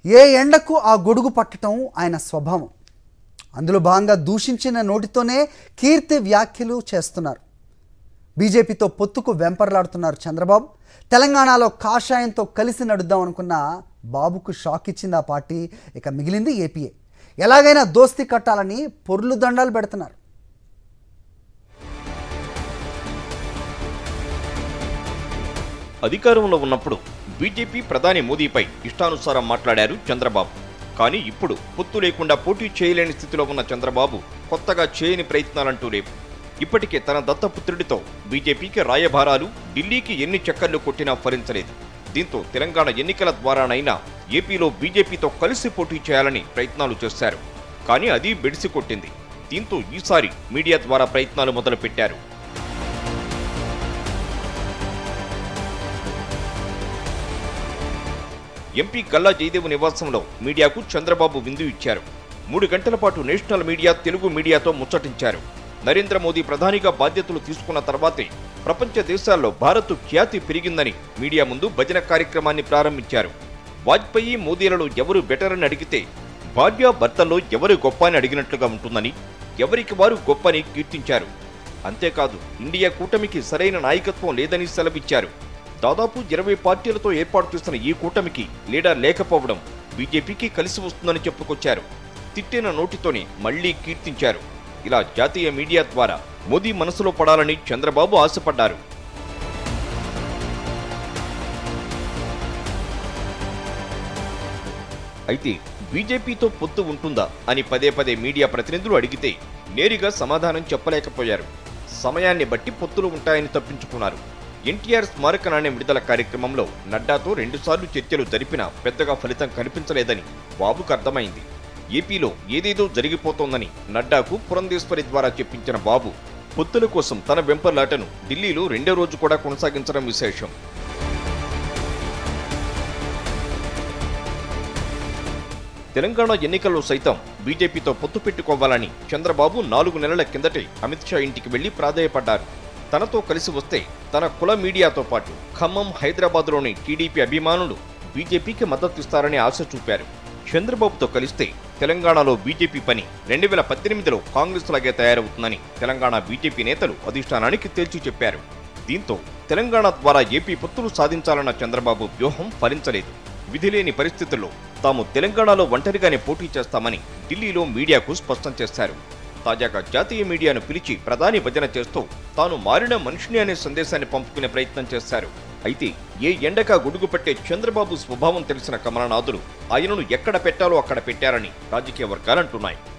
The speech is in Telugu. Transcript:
ఏ ఎండకు ఆ గొడుగు పట్టడం ఆయన స్వభావం అందులో భాగంగా దూషించిన నోటితోనే కీర్తి వ్యాఖ్యలు చేస్తున్నారు బీజేపీతో పొత్తుకు వెంపర్లాడుతున్నారు చంద్రబాబు తెలంగాణలో కాషాయంతో కలిసి నడుద్దాం అనుకున్న బాబుకు షాక్ ఇచ్చింది ఆ పార్టీ ఇక మిగిలింది ఏపీఏ ఎలాగైనా దోస్తీ కట్టాలని పొర్లు దండాలు పెడుతున్నారు అధికారంలో ఉన్నప్పుడు బీజేపీ ప్రధాని మోదీపై ఇష్టానుసారం మాట్లాడారు చంద్రబాబు కానీ ఇప్పుడు పొత్తు లేకుండా పోటీ చేయలేని స్థితిలో ఉన్న చంద్రబాబు కొత్తగా చేయని ప్రయత్నాలంటూ లేవు ఇప్పటికే తన దత్తపుత్రుడితో బీజేపీకి రాయబారాలు ఢిల్లీకి ఎన్ని చక్కర్లు కొట్టినా ఫలించలేదు దీంతో తెలంగాణ ఎన్నికల ద్వారానైనా ఏపీలో బీజేపీతో కలిసి పోటీ చేయాలని ప్రయత్నాలు చేశారు కానీ అది బెడిసి కొట్టింది దీంతో ఈసారి మీడియా ద్వారా ప్రయత్నాలు మొదలుపెట్టారు ఎంపీ గల్లా జయదేవ్ నివాసంలో మీడియాకు చంద్రబాబు విందు ఇచ్చారు మూడు గంటల పాటు నేషనల్ మీడియా తెలుగు మీడియాతో ముచ్చటించారు నరేంద్ర మోదీ ప్రధానిగా బాధ్యతలు తీసుకున్న తర్వాతే ప్రపంచ దేశాల్లో భారత్ ఖ్యాతి పెరిగిందని మీడియా ముందు భజన కార్యక్రమాన్ని ప్రారంభించారు వాజ్పేయి మోదీలలో ఎవరు బెటర్ అని అడిగితే భార్య భర్తల్లో ఎవరు గొప్ప అని అడిగినట్లుగా ఉంటుందని ఎవరికి వారు గొప్పని కీర్తించారు అంతేకాదు ఇండియా కూటమికి సరైన నాయకత్వం లేదని సెలవిచ్చారు దాదాపు ఇరవై పార్టీలతో ఏర్పాటు చేస్తున్న ఈ కూటమికి లీడర్ లేకపోవడం బీజేపీకి కలిసి వస్తుందని చెప్పుకొచ్చారు తిట్టిన నోటితోనే మళ్లీ కీర్తించారు ఇలా జాతీయ మీడియా ద్వారా మోదీ మనసులో పడాలని చంద్రబాబు ఆశపడ్డారు అయితే బీజేపీతో పొత్తు ఉంటుందా అని పదే పదే మీడియా ప్రతినిధులు అడిగితే నేరుగా సమాధానం చెప్పలేకపోయారు సమయాన్ని బట్టి పొత్తులు ఉంటాయని తప్పించుకున్నారు ఎన్టీఆర్ స్మారక నాణ్యం విడుదల కార్యక్రమంలో నడ్డాతో రెండుసార్లు చర్చలు జరిపినా పెద్దగా ఫలితం కనిపించలేదని బాబుకు అర్థమైంది ఏపీలో ఏదేదో జరిగిపోతోందని నడ్డాకు పురంధేశ్వరి ద్వారా చెప్పించిన బాబు పొత్తుల కోసం తన వెంపర్లాటను ఢిల్లీలో రెండో రోజు కూడా కొనసాగించడం విశేషం తెలంగాణ ఎన్నికల్లో సైతం బీజేపీతో పొత్తు పెట్టుకోవాలని చంద్రబాబు నాలుగు నెలల కిందటే అమిత్ షా ఇంటికి వెళ్లి ప్రాధేయపడ్డారు తనతో కలిసి వస్తే తన కుల మీడియాతో పాటు ఖమ్మం హైదరాబాద్లోని టీడీపీ అభిమానులు బీజేపీకి మద్దతిస్తారని ఆశ చూపారు చంద్రబాబుతో కలిస్తే తెలంగాణలో బీజేపీ పని రెండు వేల పద్దెనిమిదిలో కాంగ్రెస్ లాగే తయారవుతుందని తెలంగాణ బీజేపీ నేతలు అధిష్టానానికి తేల్చి చెప్పారు దీంతో తెలంగాణ ద్వారా ఏపీ పొత్తులు సాధించాలన్న చంద్రబాబు వ్యూహం ఫలించలేదు విధిలేని పరిస్థితుల్లో తాము తెలంగాణలో ఒంటరిగానే పోటీ చేస్తామని ఢిల్లీలో మీడియాకు స్పష్టం చేశారు తాజాగా జాతీయ మీడియాను పిలిచి ప్రధాని భజన చేస్తూ తాను మారిన మనిషిని అనే సందేశాన్ని పంపుకునే ప్రయత్నం చేశారు అయితే ఏ ఎండగా గొడుగు పట్టే చంద్రబాబు స్వభావం తెలిసిన కమలనాథులు ఆయనను ఎక్కడ పెట్టాలో అక్కడ పెట్టారని రాజకీయ వర్గాలంటున్నాయి